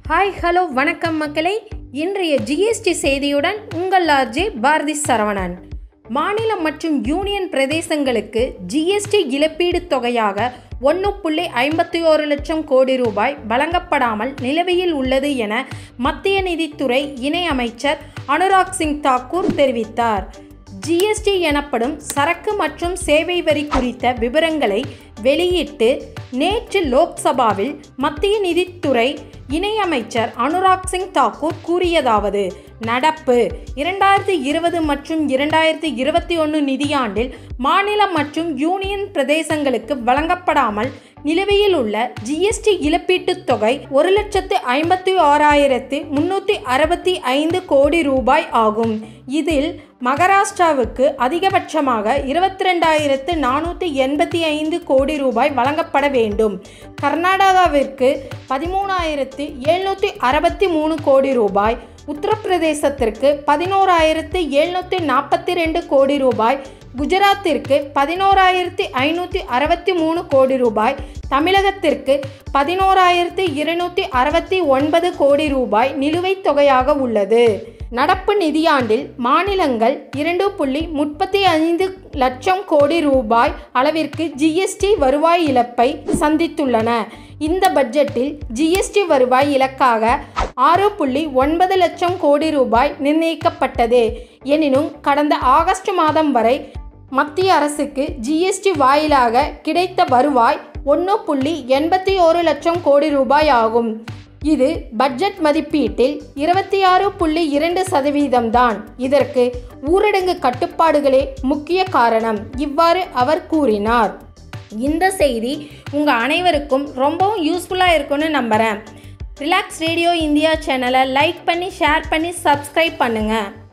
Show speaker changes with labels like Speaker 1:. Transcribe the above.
Speaker 1: hi hello வணக்கம் மக்களே இன்றைய ஜிஎஸ்டி செய்தியுடன் உங்கள் ஆர்ஜே பாரதி சரவணன் மாநிலம் மற்றும் யூனியன் பிரதேசங்களுக்கு ஜிஎஸ்டி இழப்பீடு தொகையாக ஒன்று புள்ளி ஐம்பத்தி ஓரு லட்சம் கோடி ரூபாய் வழங்கப்படாமல் நிலுவையில் உள்ளது என மத்திய நிதித்துறை இணை அமைச்சர் அனுராக் சிங் தாக்கூர் தெரிவித்தார் ஜிஎஸ்டி எனப்படும் சரக்கு மற்றும் சேவை வரி குறித்த விவரங்களை வெளியிட்டு நேற்று லோக்சபாவில் மத்திய நிதித்துறை இணையமைச்சர் அனுராக் சிங் தாக்கூர் கூறியதாவது நடப்பு இரண்டாயிரத்தி இருபது மற்றும் இரண்டாயிரத்தி இருபத்தி ஒன்று நிதியாண்டில் மாநிலம் மற்றும் யூனியன் பிரதேசங்களுக்கு வழங்கப்படாமல் நிலுவையில் உள்ள ஜிஎஸ்டி இழப்பீட்டுத் தொகை ஒரு லட்சத்து ஐம்பத்தி ஆறாயிரத்து முன்னூற்றி அறுபத்தி ஐந்து கோடி ரூபாய் ஆகும் இதில் மகாராஷ்டிராவுக்கு அதிகபட்சமாக இருபத்தி ரெண்டாயிரத்து நானூற்றி எண்பத்தி ஐந்து கோடி ரூபாய் வழங்கப்பட வேண்டும் கர்நாடகாவிற்கு பதிமூணாயிரத்து எழுநூற்றி அறுபத்தி மூணு கோடி ரூபாய் உத்தரப்பிரதேசத்திற்கு பதினோராயிரத்து எழுநூற்றி நாற்பத்தி ரெண்டு கோடி ரூபாய் குஜராத்திற்கு பதினோராயிரத்தி ஐநூற்றி அறுபத்தி மூணு கோடி ரூபாய் தமிழகத்திற்கு பதினோராயிரத்தி இருநூற்றி அறுபத்தி ஒன்பது கோடி ரூபாய் நிலுவைத் தொகையாக உள்ளது நடப்பு நிதியாண்டில் மாநிலங்கள் இரண்டு புள்ளி முப்பத்தி ஐந்து லட்சம் கோடி ரூபாய் அளவிற்கு ஜிஎஸ்டி வருவாய் இழப்பை சந்தித்துள்ளன இந்த பட்ஜெட்டில் ஜிஎஸ்டி வருவாய் இலக்காக ஆறு புள்ளி ஒன்பது லட்சம் கோடி ரூபாய் நிர்ணயிக்கப்பட்டது எனினும் கடந்த ஆகஸ்ட் மாதம் வரை மத்திய அரசுக்கு ஜிஎஸ்டி வாயிலாக கிடைத்த வருவாய் ஒன்று புள்ளி எண்பத்தி ஓரு லட்சம் கோடி ரூபாய் ஆகும் இது பட்ஜெட் மதிப்பீட்டில் இருபத்தி ஆறு புள்ளி இரண்டு சதவீதம்தான் இதற்கு ஊரடங்கு கட்டுப்பாடுகளே முக்கிய காரணம் இவ்வாறு அவர் கூறினார் இந்த செய்தி உங்கள் அனைவருக்கும் ரொம்பவும் யூஸ்ஃபுல்லாக இருக்கும்னு நம்புகிறேன் ரிலாக்ஸ் ரேடியோ இந்தியா சேனலை லைக் பண்ணி ஷேர் பண்ணி சப்ஸ்கிரைப் பண்ணுங்கள்